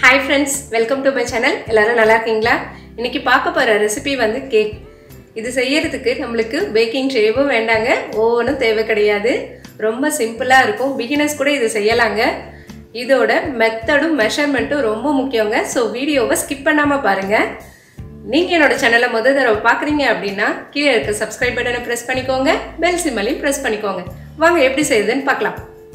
hi friends welcome to my channel எல்லாரும் நல்லா இருக்கீங்களா இன்னைக்கு பார்க்க போகிற ரெசிபி வந்து கேக் இது செய்யறதுக்கு நம்மளுக்கு பேக்கிங் ட்ரேவும் வேண்டாங்க ஓவனும் தேவை கிடையாது ரொம்ப சிம்பிளாக இருக்கும் பிகினர்ஸ் கூட இது செய்யலாங்க இதோட மெத்தடும் மெஷர்மெண்ட்டும் ரொம்ப முக்கியங்க ஸோ வீடியோவை ஸ்கிப் பண்ணாமல் பாருங்கள் நீங்கள் என்னோட சேனலை முதல் தடவை பார்க்குறீங்க அப்படின்னா கீழே இருக்க சப்ஸ்கிரைப் பட்டனை ப்ரெஸ் பண்ணிக்கோங்க பெல் சிம்மலையும் ப்ரெஸ் பண்ணிக்கோங்க வாங்க எப்படி செய்யுதுன்னு பார்க்கலாம்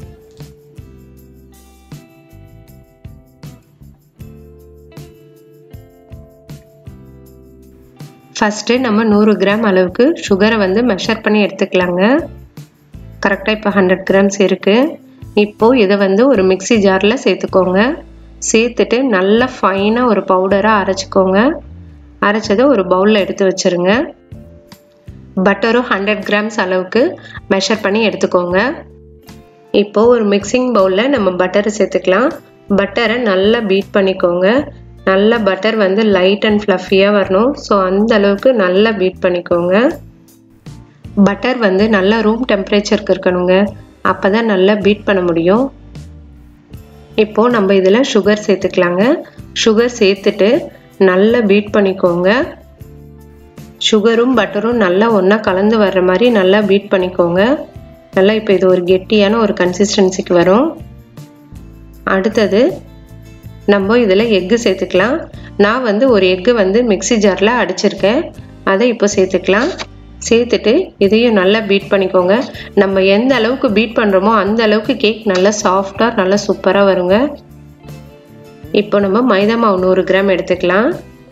ஃபஸ்ட்டு நம்ம நூறு கிராம் அளவுக்கு சுகரை வந்து மெஷர் பண்ணி எடுத்துக்கலாங்க கரெக்டாக இப்போ ஹண்ட்ரட் கிராம்ஸ் இருக்குது இப்போது இதை வந்து ஒரு மிக்சி ஜாரில் சேர்த்துக்கோங்க சேர்த்துட்டு நல்லா ஃபைனாக ஒரு பவுடராக அரைச்சிக்கோங்க அரைச்சதை ஒரு பவுலில் எடுத்து வச்சுருங்க பட்டரும் ஹண்ட்ரட் கிராம்ஸ் அளவுக்கு மெஷர் பண்ணி எடுத்துக்கோங்க இப்போது ஒரு மிக்சிங் பவுலில் நம்ம பட்டரை சேர்த்துக்கலாம் பட்டரை நல்லா பீட் பண்ணிக்கோங்க நல்ல பட்டர் வந்து லைட் அண்ட் ஃப்ளஃபியாக வரணும் ஸோ அந்த அளவுக்கு நல்லா பீட் பண்ணிக்கோங்க பட்டர் வந்து நல்லா ரூம் டெம்பரேச்சருக்கு இருக்கணுங்க அப்போ தான் நல்லா பீட் பண்ண முடியும் இப்போது நம்ம இதில் சுகர் சேர்த்துக்கலாங்க சுகர் சேர்த்துட்டு நல்லா பீட் பண்ணிக்கோங்க சுகரும் பட்டரும் நல்லா ஒன்றா கலந்து வர்ற மாதிரி நல்லா பீட் பண்ணிக்கோங்க நல்லா இப்போ இது ஒரு கெட்டியான ஒரு கன்சிஸ்டன்சிக்கு வரும் அடுத்தது நம்ம இதில் எக்கு சேர்த்துக்கலாம் நான் வந்து ஒரு எக்கு வந்து மிக்சி ஜாரில் அடிச்சிருக்கேன் அதை இப்போ சேர்த்துக்கலாம் சேர்த்துட்டு இதையும் நல்லா பீட் பண்ணிக்கோங்க நம்ம எந்த அளவுக்கு பீட் பண்ணுறோமோ அந்த அளவுக்கு கேக் நல்லா சாஃப்டாக நல்லா சூப்பராக வருங்க இப்போ நம்ம மைதா மாவு நூறு கிராம் எடுத்துக்கலாம்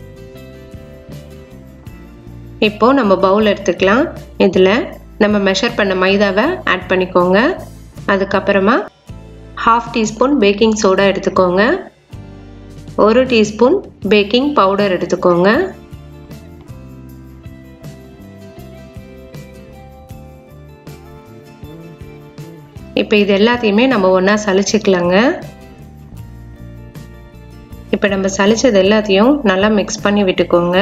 இப்போ நம்ம பவுல் எடுத்துக்கலாம் இதில் நம்ம மெஷர் பண்ண மைதாவை ஆட் பண்ணிக்கோங்க அதுக்கப்புறமா ஹாஃப் டீஸ்பூன் பேக்கிங் சோடா எடுத்துக்கோங்க ஒரு டீஸ்பூன் பேக்கிங் பவுடர் எடுத்துக்கோங்க இப்போ இது எல்லாத்தையுமே நம்ம ஒன்றா சளிச்சிக்கலாங்க இப்போ நம்ம சளிச்சது எல்லாத்தையும் நல்லா மிக்ஸ் பண்ணி விட்டுக்கோங்க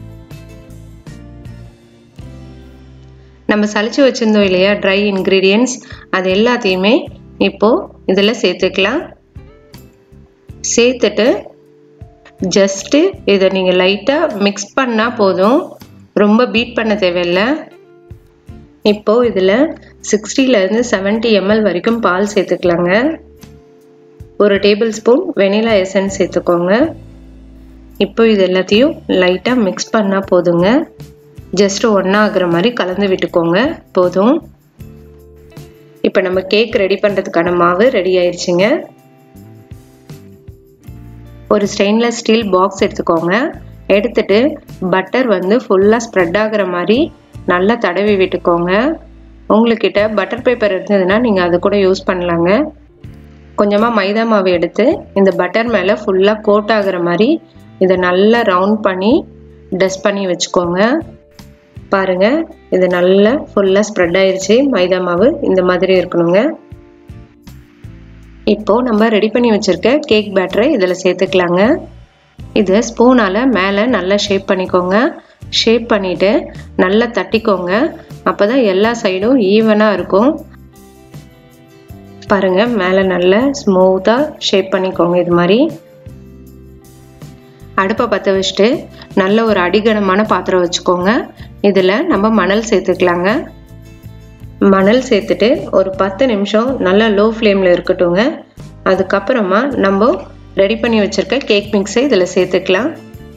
நம்ம சளிச்சு வச்சுருந்தோம் இல்லையா ட்ரை இன்க்ரீடியன்ட்ஸ் அது எல்லாத்தையுமே இப்போது இதில் சேர்த்துக்கலாம் சேர்த்துட்டு ஜஸ்ட்டு இதை நீங்கள் லைட்டாக மிக்ஸ் பண்ணால் போதும் ரொம்ப பீட் பண்ண தேவையில்லை இப்போது இதில் சிக்ஸ்டிலேருந்து செவன்ட்டி எம்எல் வரைக்கும் பால் சேர்த்துக்கலாங்க ஒரு டேபிள் ஸ்பூன் வெனிலா எசன்ஸ் சேர்த்துக்கோங்க இப்போ இது எல்லாத்தையும் லைட்டாக மிக்ஸ் பண்ணால் போதுங்க ஜஸ்ட் ஒன்றா ஆகுற மாதிரி கலந்து விட்டுக்கோங்க போதும் இப்போ நம்ம கேக் ரெடி பண்ணுறதுக்கான மாவு ரெடி ஆயிடுச்சுங்க ஒரு ஸ்டெயின்லெஸ் ஸ்டீல் பாக்ஸ் எடுத்துக்கோங்க எடுத்துட்டு பட்டர் வந்து ஃபுல்லாக ஸ்ப்ரெட் ஆகிற மாதிரி நல்லா தடவி விட்டுக்கோங்க உங்கள்கிட்ட பட்டர் பேப்பர் இருந்ததுன்னா நீங்கள் அது கூட யூஸ் பண்ணலாங்க கொஞ்சமாக மைதா மாவு எடுத்து இந்த பட்டர் மேலே ஃபுல்லாக கோட் ஆகிற மாதிரி இதை நல்லா ரவுண்ட் பண்ணி டஸ்ட் பண்ணி வச்சுக்கோங்க பாருங்கள் இது நல்லா ஃபுல்லாக ஸ்ப்ரெட் ஆயிடுச்சு மைதா மாவு இந்த மாதிரி இருக்கணுங்க இப்போது நம்ம ரெடி பண்ணி வச்சுருக்க கேக் பேட்டரை இதில் சேர்த்துக்கலாங்க இது ஸ்பூனால் மேலே நல்லா ஷேப் பண்ணிக்கோங்க ஷேப் பண்ணிவிட்டு நல்லா தட்டிக்கோங்க அப்போ தான் எல்லா சைடும் ஈவனாக இருக்கும் பாருங்கள் மேலே நல்லா ஸ்மூத்தாக ஷேப் பண்ணிக்கோங்க இது மாதிரி அடுப்பை பற்ற வச்சுட்டு நல்ல ஒரு அடிகனமான பாத்திரம் வச்சுக்கோங்க இதில் நம்ம மணல் சேர்த்துக்கலாங்க மணல் சேர்த்துட்டு ஒரு பத்து நிமிஷம் நல்லா லோ ஃப்ளேமில் இருக்கட்டுங்க அதுக்கப்புறமா நம்ம ரெடி பண்ணி வச்சுருக்க கேக் மிக்ஸை இதில் சேர்த்துக்கலாம்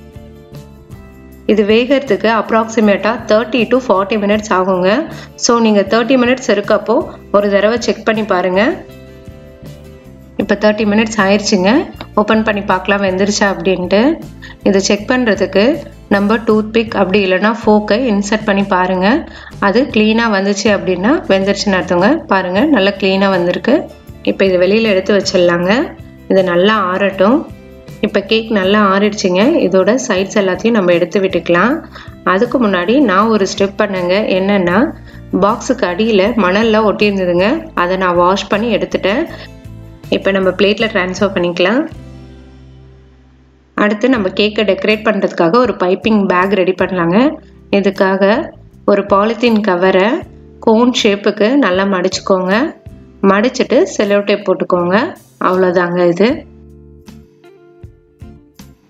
இது வேகிறதுக்கு அப்ராக்சிமேட்டாக தேர்ட்டி டு ஃபார்ட்டி மினிட்ஸ் ஆகுங்க ஸோ நீங்கள் தேர்ட்டி மினிட்ஸ் இருக்கப்போ ஒரு தடவை செக் பண்ணி பாருங்கள் இப்போ தேர்ட்டி மினிட்ஸ் ஆயிடுச்சுங்க ஓப்பன் பண்ணி பார்க்கலாம் வெந்துருச்சா அப்படின்ட்டு இதை செக் பண்ணுறதுக்கு நம்ம டூத் பிக் அப்படி இல்லைனா ஃபோக்கை இன்சர்ட் பண்ணி பாருங்கள் அது க்ளீனாக வந்துச்சு அப்படின்னா வெந்துருச்சுன்னு அர்த்தங்க பாருங்கள் நல்லா க்ளீனாக வந்திருக்கு இப்போ இதை வெளியில் எடுத்து வச்சிடலாங்க இது நல்லா ஆறட்டும் இப்போ கேக் நல்லா ஆறிடுச்சிங்க இதோட சைட்ஸ் எல்லாத்தையும் நம்ம எடுத்து விட்டுக்கலாம் அதுக்கு முன்னாடி நான் ஒரு ஸ்டெப் பண்ணேங்க என்னென்னா பாக்ஸுக்கு அடியில் மணலில் ஒட்டியிருந்ததுங்க அதை நான் வாஷ் பண்ணி எடுத்துட்டேன் இப்போ நம்ம பிளேட்டில் ட்ரான்ஸ்ஃபர் பண்ணிக்கலாம் அடுத்து நம்ம கேக்கை டெக்கரேட் பண்ணுறதுக்காக ஒரு பைப்பிங் பேக் ரெடி பண்ணலாங்க இதுக்காக ஒரு பாலித்தீன் கவரை கோன் ஷேப்புக்கு நல்லா மடிச்சுக்கோங்க மடிச்சுட்டு செலோ டேப் போட்டுக்கோங்க அவ்வளோதாங்க இது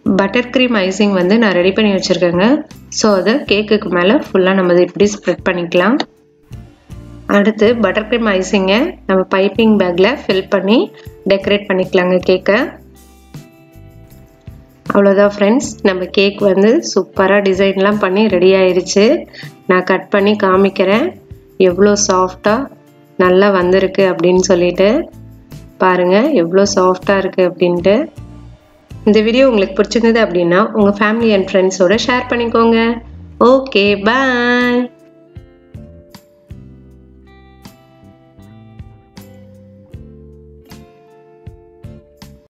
பட்டர் க்ரீம் ஐசிங் வந்து நான் ரெடி பண்ணி வச்சுருக்கேங்க ஸோ அதை கேக்குக்கு மேலே ஃபுல்லாக நம்ம இப்படி ஸ்ப்ரெட் பண்ணிக்கலாம் அடுத்து பட்டர் க்ரீம் ஐசிங்கை நம்ம பைப்பிங் பேக்கில் ஃபில் பண்ணி டெக்கரேட் பண்ணிக்கலாங்க கேக்கை அவ்வளோதான் ஃப்ரெண்ட்ஸ் நம்ம கேக் வந்து சூப்பராக டிசைன்லாம் பண்ணி ரெடி ஆயிடுச்சு நான் கட் பண்ணி காமிக்கிறேன் எவ்வளோ சாஃப்டாக நல்லா வந்திருக்கு அப்படின்னு சொல்லிட்டு பாருங்கள் எவ்வளோ சாஃப்டாக இருக்குது அப்படின்ட்டு இந்த வீடியோ உங்களுக்கு பிடிச்சிருந்தது அப்படின்னா உங்கள் ஃபேமிலி அண்ட் ஃப்ரெண்ட்ஸோட ஷேர் பண்ணிக்கோங்க ஓகே பாய்